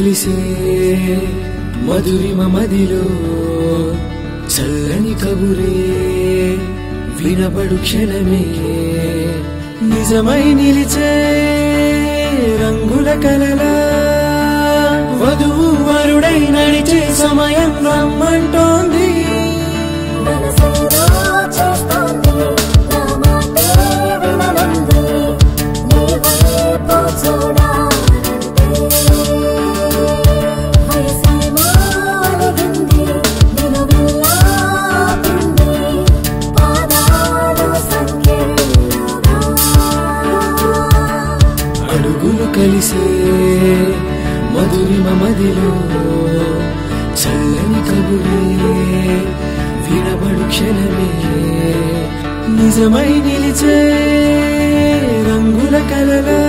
కలిసే మధురిమ మదిలో చల్లని కబురే వినబడు క్షణమే నిజమై నిలిచే రంగుల కలలా వధువు వరుడై నడిచే సమయం రమ్మంటోంది మనసేదో చేస్తోంది నా మాటే విననంది నీ వైపు చూడాలంటే వయసేమో అలిగింది నిన్ను వెళ్ళాపింది పాదాలు సంఖ్యలుగా అడుగులు కలిసే మధురిమ మదిలో చల్లని కబురే వినబడు క్షణమే నిజమై నిలిచే రంగుల కలలా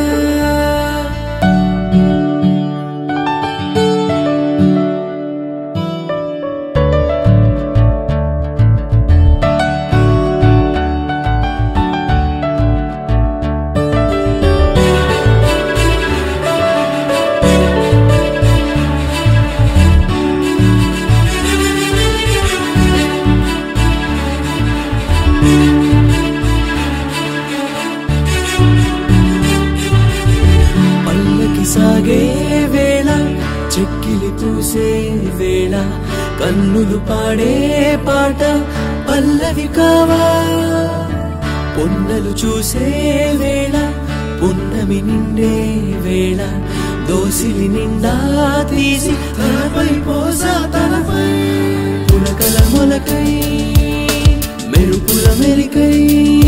పల్లకి సాగే వేళ చెక్కిలి పూసే వేళ కన్నులు పాడే పాట పల్లవి కావా పొన్నలు చూసే వేళ పున్నమి నిండే వేళ దోసిలి నిండా తీసి తలపై పోసా తలపై పులకల మొలకై మెరుపుల మెరికై